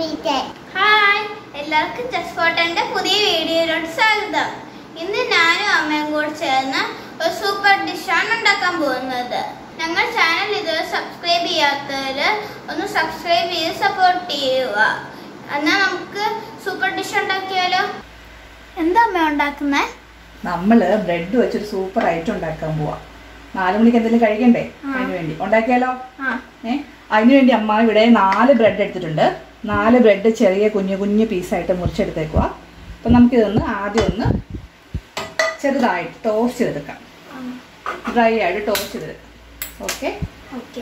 Peter hi എല്ലാവർക്കും chess ഫോട്ടന്റെ പുതിയ വീഡിയോയിലോട്ട് സ്വാഗതം ഇന്ന് ഞാനും അമ്മയും കൂടെ ചേർന്ന് ഒരു സൂപ്പർ ഡിഷാണ് ഉണ്ടാക്കാൻ പോകുന്നത് ഞങ്ങൾ ചാനൽ ഇതുവരെ സബ്സ്ക്രൈബ് ചെയ്യാത്തവര് ഒന്ന് സബ്സ്ക്രൈബ് ചെയ്ത് സപ്പോർട്ട് ചെയ്യുക എന്നാൽ നമുക്ക് സൂപ്പർ ഡിഷ് ഉണ്ടാക്കിയാലോ എന്താ അമ്മ ഉണ്ടാക്കുന്നത് നമ്മൾ ബ്രെഡ് വെച്ചൊരു സൂപ്പർ ഐറ്റം ഉണ്ടാക്കാൻ പോവാ നാല് മണിക്ക് എന്തെങ്കിലും കഴിക്കണ്ടേ ആ. അതിന് വേണ്ടി ഉണ്ടാക്കിയാലോ ആ ഏ അതിന് വേണ്ടി അമ്മ ഇവിടെ നാല് ബ്രെഡ് എടുത്തിട്ടുണ്ട് നാല് ബ്രെഡ് ചെറിയ കുഞ്ഞു കുഞ്ഞു പീസായിട്ട് മുറിച്ചെടുത്തേക്കുക അപ്പം നമുക്കിതൊന്ന് ആദ്യം ഒന്ന് ചെറുതായിട്ട് ടോസ്റ്റ് ചെയ്തെടുക്കാം ഡ്രൈ ആയിട്ട് ടോസ്റ്റ് ചെയ്തെടുക്കാം ഓക്കെ ഓക്കെ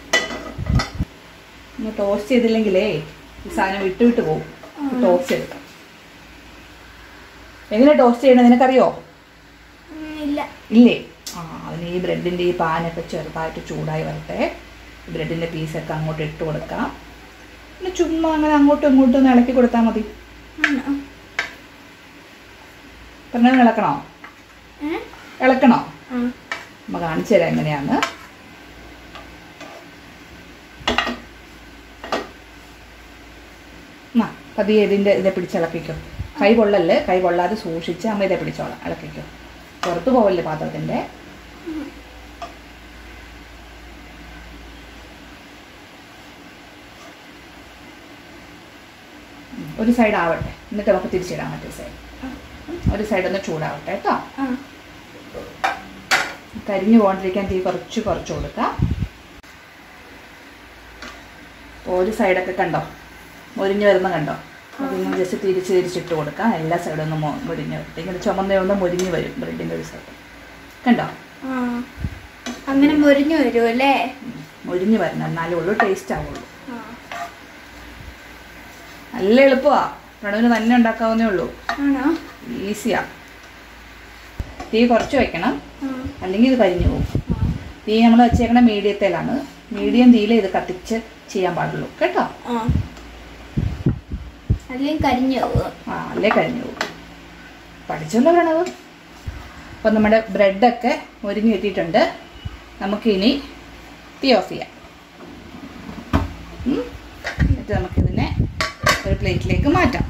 ഒന്ന് ടോസ്റ്റ് ചെയ്തില്ലെങ്കിലേ ഈ സാധനം വിട്ട് വിട്ട് പോകും ടോസ്റ്റ് ചെയ്തെടുക്കാം എങ്ങനെ ടോസ്റ്റ് ചെയ്യണം നിനക്കറിയോ ഇല്ല ഇല്ലേ ആ അതിന് ഈ ബ്രെഡിൻ്റെ ഈ പാനൊക്കെ ചെറുതായിട്ട് ചൂടായി വരട്ടെ ബ്രെഡിൻ്റെ പീസൊക്കെ അങ്ങോട്ട് ഇട്ട് കൊടുക്കാം പിന്നെ ചുമ്മാ അങ്ങനെ അങ്ങോട്ടും ഇങ്ങോട്ടും ഒന്ന് ഇളക്കി കൊടുത്താൽ മതി ആണോ? പറഞ്ഞത് ഇളക്കണോ ഏ? ഇളക്കണോ ആ. അമ്മ കാണിച്ചു തരാം എങ്ങനെയാന്ന് ആ പതിയെ ഇതിൻ്റെ ഇതെ പിടിച്ചിളക്കിക്കോ കൈ പൊള്ളല്ലേ കൈ പൊള്ളാതെ സൂക്ഷിച്ച് അമ്മ ഇതെ പിടിച്ചോളാം ഇളക്കിക്കോ പുറത്തു പോവല്ലേ പാത്രത്തിൻ്റെ ഉം, ഒരു സൈഡ് ആവട്ടെ എന്നിട്ട് നമുക്ക് തിരിച്ചിടാം മറ്റേ സൈഡ് ഒരു സൈഡ് ഒന്ന് ചൂടാവട്ടെ കേട്ടോ ആ. കരിഞ്ഞു പോകാണ്ടിരിക്കാൻ തീ കുറച്ച് കുറച്ച് കൊടുക്കാം അപ്പോൾ ഒരു സൈഡൊക്കെ കണ്ടോ മുരിഞ്ഞ് വരുന്ന കണ്ടോ അതിങ്ങനെ ജസ്റ്റ് തിരിച്ച് തിരിച്ചിട്ട് കൊടുക്കാം എല്ലാ സൈഡും ഒന്ന് മൊ- മുരിഞ്ഞ് വരട്ടെ ഇങ്ങനെ ചുമന്ന മുരിഞ്ഞ് വരും ബ്രെഡിൻ്റെ ഒരു സൈഡ് കണ്ടോ ആ. അങ്ങനെ മുരിഞ്ഞു വരുമല്ലേ ഉം. മുരിഞ്ഞ് വരണം എന്നാലേ ഉള്ളൂ ടേസ്റ്റ് ആവുള്ളൂ ആ. നല്ല എളുപ്പമാ പ്രണവിന് തന്നെ ഉണ്ടാക്കാവുന്നേ ഉള്ളൂ ആണോ ഈസിയാ തീ കുറച്ച് വെക്കണം ആ. അല്ലെങ്കിൽ ഇത് കരിഞ്ഞു പോകും ആ. തീ നമ്മൾ വെച്ചേക്കണ മീഡിയത്തിലാണ് മീഡിയം തീയിൽ ഇത് കത്തിച്ച് ചെയ്യാൻ പാടുള്ളൂ കേട്ടോ ആ. അല്ലെങ്കിൽ കരിഞ്ഞു പോകും ആ അല്ലേ കരിഞ്ഞു പോകും പഠിച്ചല്ലോ വേണത് അപ്പം നമ്മുടെ ബ്രെഡൊക്കെ ഒരുങ്ങി കിട്ടിയിട്ടുണ്ട് നമുക്കിനി തീ ഓഫ് ചെയ്യാം ഉം. എന്നിട്ട് നമുക്കിതിനെ ഒരു പ്ലേറ്റിലേക്ക് മാറ്റാം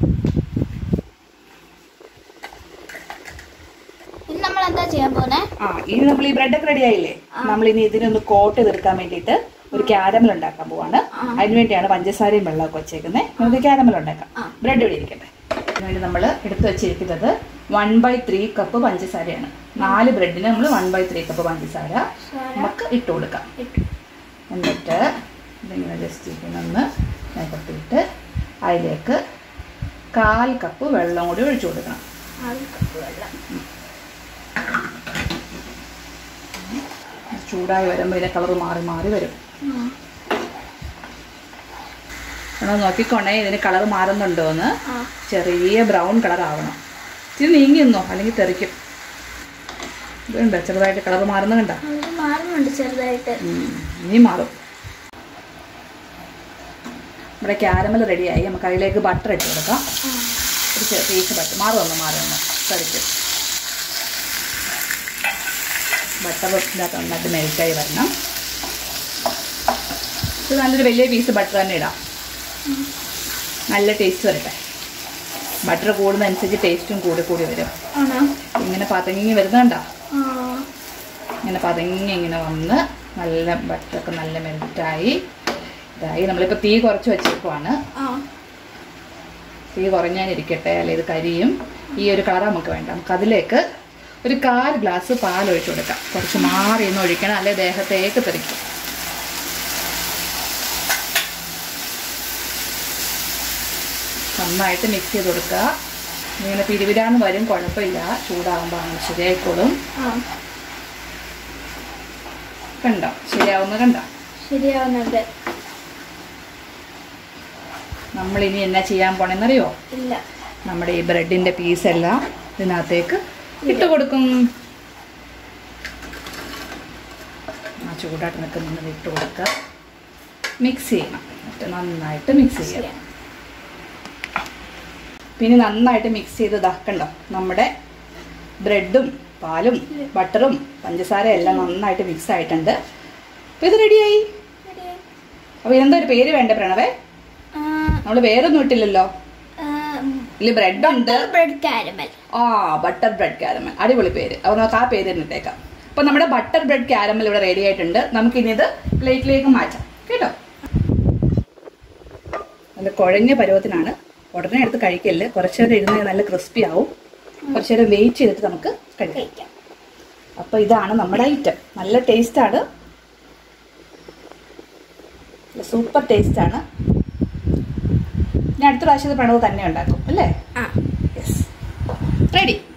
ഇനി നമ്മൾ എന്താ ചെയ്യാൻ പോന്നെ ആ ഇനി നമ്മൾ ഈ ബ്രെഡൊക്കെ റെഡി ആയില്ലേ നമ്മൾ ഇനി ഇതിനൊന്ന് കോട്ട് ചെയ്തെടുക്കാൻ വേണ്ടിയിട്ട് ഒരു ക്യാരമൽ ഉണ്ടാക്കാൻ പോവാണ് ആ. അതിന് വേണ്ടിയാണ് പഞ്ചസാരയും വെള്ളമൊക്കെ വെച്ചേക്കുന്നത് നമുക്ക് ക്യാരമൽ ഉണ്ടാക്കാം ആ. ബ്രെഡ് ഇവിടെ ഇരിക്കട്ടെ അതിന് വേണ്ടി നമ്മൾ എടുത്തു വെച്ചിരിക്കുന്നത് വൺ ബൈ ത്രീ കപ്പ് പഞ്ചസാരയാണ് നാല് ബ്രെഡിന് നമ്മൾ വൺ ബൈ ത്രീ കപ്പ് പഞ്ചസാര നമുക്ക് ഇട്ട് കൊടുക്കാം ഇട്ടു. എന്നിട്ട് ഇതിങ്ങനെ ജസ്റ്റ് ഇതിനൊന്ന് നികത്തിയിട്ട് അതിലേക്ക് കാൽ കപ്പ് വെള്ളം കൂടി ഒഴിച്ചു കൊടുക്കണം ആറ് കപ്പ് വെള്ളം ചൂടായി വരുമ്പോൾ ഇതിൻ്റെ കളർ മാറി മാറി വരും ആ. നമ്മൾ നോക്കിക്കൊണ്ടേ ഇതിന് കളർ മാറുന്നുണ്ടോ എന്ന് ആ. ചെറിയ ബ്രൗൺ കളർ ആവണം ഇച്ചിരി നീങ്ങി നിന്നോ അല്ലെങ്കിൽ തെറിക്കും ഇതുണ്ട് ചെറുതായിട്ട് കളർ മാറുന്ന കണ്ട അത് മാറുന്നുണ്ട് ചെറുതായിട്ട് ഇനി മാറും നമ്മുടെ ക്യാരമൽ റെഡിയായി നമുക്ക് അതിലേക്ക് ബട്ടർ ഇട്ട് കൊടുക്കാം ആ. ഒരു ചെറിയ പീസ് ബട്ടർ മാറുമൊന്ന് മാറുമൊന്ന് തെറിക്കും ബട്ടർ ഇതിനകത്ത് നന്നായിട്ട് മെൽറ്റായി വരണം ഇത് നല്ലൊരു വലിയ പീസ് ബട്ടർ തന്നെ ഇടാം നല്ല ടേസ്റ്റ് വരട്ടെ ബട്ടർ കൂടുന്നതനുസരിച്ച് ടേസ്റ്റും കൂടി കൂടി വരും ആണോ ഇങ്ങനെ പതങ്ങി വരുന്നുണ്ടോ ആ. ഇങ്ങനെ പതങ്ങി ഇങ്ങനെ വന്ന് നല്ല ബട്ടറൊക്കെ നല്ല മെൽറ്റായി ഇതായി നമ്മളിപ്പോൾ തീ കുറച്ച് വെച്ചേക്കുവാണ് ആ. തീ കുറഞ്ഞാനിരിക്കട്ടെ അല്ലെ ഇത് കരിയും ഈ ഒരു കളർ നമുക്ക് വേണ്ട നമുക്ക് അതിലേക്ക് ഒരു കാൽ ഗ്ലാസ് പാൽ ഒഴിച്ചു കൊടുക്കാം കുറച്ച് മാറി ഒന്ന് ഒഴിക്കണം അല്ലെ ദേഹത്തേക്ക് തെറിക്കും നന്നായിട്ട് മിക്സ് ചെയ്ത് കൊടുക്കുക ഇങ്ങനെ പിരിവിരാന്ന് വരും കുഴപ്പമില്ല ചൂടാകുമ്പോൾ അങ്ങനെ ശരിയായിക്കോളും ആ. കണ്ടോ ശരിയാവുന്ന കണ്ടോ ശരിയാവുന്നുണ്ട് നമ്മളിനി എന്നാ ചെയ്യാൻ പോണെന്നറിയോ ഇല്ല നമ്മുടെ ഈ ബ്രെഡിൻ്റെ പീസെല്ലാം ഇതിനകത്തേക്ക് ഇട്ട് കൊടുക്കും ആ ചൂടായിട്ട് നിൽക്കുന്നത് ഇട്ട് കൊടുക്കുക മിക്സ് ചെയ്യണം എന്നിട്ട് നന്നായിട്ട് മിക്സ് ചെയ്യാം പിന്നെ നന്നായിട്ട് മിക്സ് ചെയ്ത് ഇതാക്കണ്ടോ നമ്മുടെ ബ്രെഡും പാലും ബട്ടറും പഞ്ചസാര എല്ലാം നന്നായിട്ട് മിക്സ് ആയിട്ടുണ്ട് അപ്പോൾ ഇത് റെഡിയായി അപ്പോൾ ഇതെന്താ ഒരു പേര് വേണ്ടേ പ്രണവേ ആ, നമ്മൾ വേറെ ഒന്നും ഇട്ടില്ലല്ലോ ഇതിൽ ബ്രെഡ് ഉണ്ട് ബ്രെഡ് കാരമൽ ആ ബട്ടർ ബ്രെഡ് കാരമൽ അടിപൊളി പേര് അപ്പോൾ നമുക്ക് ആ പേര് തന്നെ ഇട്ടേക്കാം അപ്പൊ നമ്മുടെ ബട്ടർ ബ്രെഡ് കാരമൽ ഇവിടെ റെഡി ആയിട്ടുണ്ട് നമുക്ക് ഇനി ഇത് പ്ലേറ്റിലേക്ക് മാറ്റാം കേട്ടോ നല്ല കുഴഞ്ഞ പരുവത്തിനാണ് ഉടനെ എടുത്ത് കഴിക്കല് കുറച്ചു നേരം ഇരുന്ന് നല്ല ക്രിസ്പി ആവും കുറച്ചു നേരം വെയിറ്റ് ചെയ്തിട്ട് നമുക്ക് കഴിക്കാം കഴിക്കാം അപ്പൊ ഇതാണ് നമ്മുടെ ഐറ്റം നല്ല ടേസ്റ്റ് ആണ് സൂപ്പർ ടേസ്റ്റ് ആണ് ഞാൻ അടുത്ത പ്രാവശ്യം ഇത് പ്രണവ് തന്നെ ഉണ്ടാക്കും അല്ലേ ആ യെസ് റെഡി